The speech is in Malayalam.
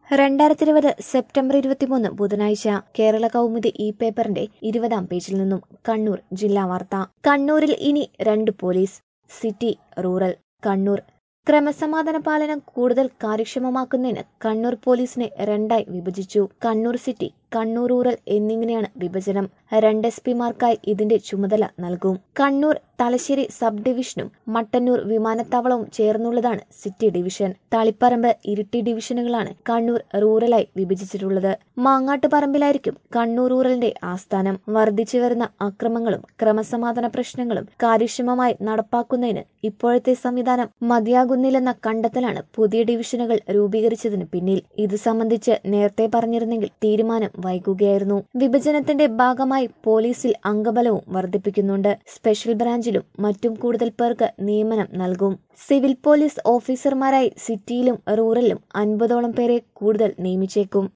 രണ്ടായിരത്തി ഇരുപത് സെപ്റ്റംബർ ഇരുപത്തിമൂന്ന് ബുധനാഴ്ച കേരള കൗമുദി ഇ പേപ്പറിന്റെ ഇരുപതാം പേജിൽ നിന്നും കണ്ണൂർ ജില്ലാ വാർത്ത കണ്ണൂരിൽ ഇനി രണ്ട് പോലീസ് സിറ്റി റൂറൽ കണ്ണൂർ ക്രമസമാധാന പാലനം കൂടുതൽ കാര്യക്ഷമമാക്കുന്നതിന് കണ്ണൂർ പോലീസിനെ രണ്ടായി വിഭജിച്ചു കണ്ണൂർ സിറ്റി കണ്ണൂർ റൂറൽ എന്നിങ്ങനെയാണ് വിഭജനം രണ്ട് എസ് പിമാർക്കായി ഇതിന്റെ ചുമതല നൽകും കണ്ണൂർ തലശ്ശേരി സബ് ഡിവിഷനും മട്ടന്നൂർ വിമാനത്താവളവും ചേർന്നുള്ളതാണ് സിറ്റി ഡിവിഷൻ തളിപ്പറമ്പ് ഇരിട്ടി ഡിവിഷനുകളാണ് കണ്ണൂർ റൂറലായി വിഭജിച്ചിട്ടുള്ളത് മാങ്ങാട്ടുപറമ്പിലായിരിക്കും കണ്ണൂർ റൂറലിന്റെ ആസ്ഥാനം വർദ്ധിച്ചു വരുന്ന അക്രമങ്ങളും ക്രമസമാധാന പ്രശ്നങ്ങളും കാര്യക്ഷമമായി നടപ്പാക്കുന്നതിന് ഇപ്പോഴത്തെ സംവിധാനം മതിയാകുന്നില്ലെന്ന കണ്ടെത്തലാണ് പുതിയ ഡിവിഷനുകൾ രൂപീകരിച്ചതിന് പിന്നിൽ ഇത് സംബന്ധിച്ച് നേരത്തെ പറഞ്ഞിരുന്നെങ്കിൽ തീരുമാനം വൈകുകയായിരുന്നു വിഭജനത്തിന്റെ ഭാഗമായി പോലീസിൽ അംഗബലവും വർദ്ധിപ്പിക്കുന്നുണ്ട് സ്പെഷ്യൽ ബ്രാഞ്ചിലും മറ്റും കൂടുതൽ പേർക്ക് നിയമനം നൽകും സിവിൽ പോലീസ് ഓഫീസർമാരായി സിറ്റിയിലും റൂറലിലും അൻപതോളം പേരെ കൂടുതൽ നിയമിച്ചേക്കും